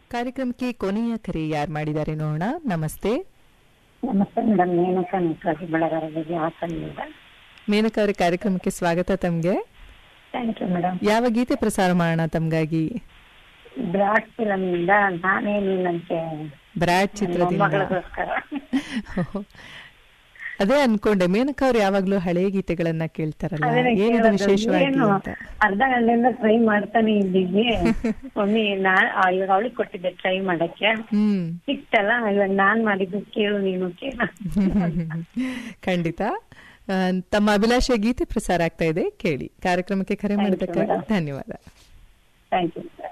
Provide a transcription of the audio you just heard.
ಕಾರ್ಯಕ್ರಮಕ್ಕೆ ಕೊನೆಯ ಕರೆ ಯಾರು ಮಾಡಿದ್ದಾರೆ ನೋಡೋಣ ನಮಸ್ತೆ ನಮಸ್ತೆ ಮೇಡಮ್ ನೇಮಕ ನಿಂತಾಗಿ ಬೆಳಗಾರರಿಗೆ ಹಾಸನದಿಂದ ಮೇನಕ ಅವರ ಕಾರ್ಯಕ್ರಮಕ್ಕೆ ಸ್ವಾಗತ ತಮ್ಗೆ ಥ್ಯಾಂಕ್ ಯು ಮೇಡಮ್ ಯಾವ ಗೀತೆ ಪ್ರಸಾರ ಮಾಡೋಣ ತಮ್ಗಾಗಿ ಬ್ರಾಡ್ ಫಿಲಮ್ ಇಂದ ನಾನೇ ನೀನಂತೆ ಬ್ರಾಡ್ ಚಿತ್ರದಿಂದ ಮೊಮ್ಮಗಳಿಗೋಸ್ಕರ ಅದೇ ಅನ್ಕೊಂಡೆ ಮೇನಕ ಅವ್ರು ಯಾವಾಗ್ಲೂ ಹಳೆ ಗೀತೆಗಳನ್ನ ಕೇಳ್ತಾರಲ್ಲ ಅದನ್ನೇ ಏನಿದು ಕೇಳೋದು. ವಿಶೇಷವಾಗಿ ಏನು ಅಂತ ಅರ್ಧ ಗಂಟೆಯಿಂದ ಟ್ರೈ ಮಾಡ್ತಾನೆ ಇದ್ದೀವಿ ಒಮ್ಮೆ ನಾ ಇವಾಗ ಅವಳಿಗೆ ಕೊಟ್ಟಿದ್ದೆ ಟ್ರೈ ಮಾಡಕ್ಕೆ ಹ್ಮ್ ಸಿಕ್ತಲ್ಲ ಇವಾಗ ನಾನ್ ಮಾಡಿದ್ದು ಕೇಳು ನೀನು ಕೇಳು ಖಂಡಿತ ಆ, ತಮ್ಮ ಅಭಿಲಾಷೆಯ ಗೀತೆ ಪ್ರಸಾರ ಆಗ್ತಾ ಇದೆ ಕೇಳಿ ಕಾರ್ಯಕ್ರಮಕ್ಕೆ ಕರೆ Thank you, ಮಾಡೋದಕ್ಕಾಗಿ madam. ಧನ್ಯವಾದ ಥ್ಯಾಂಕ್ ಯು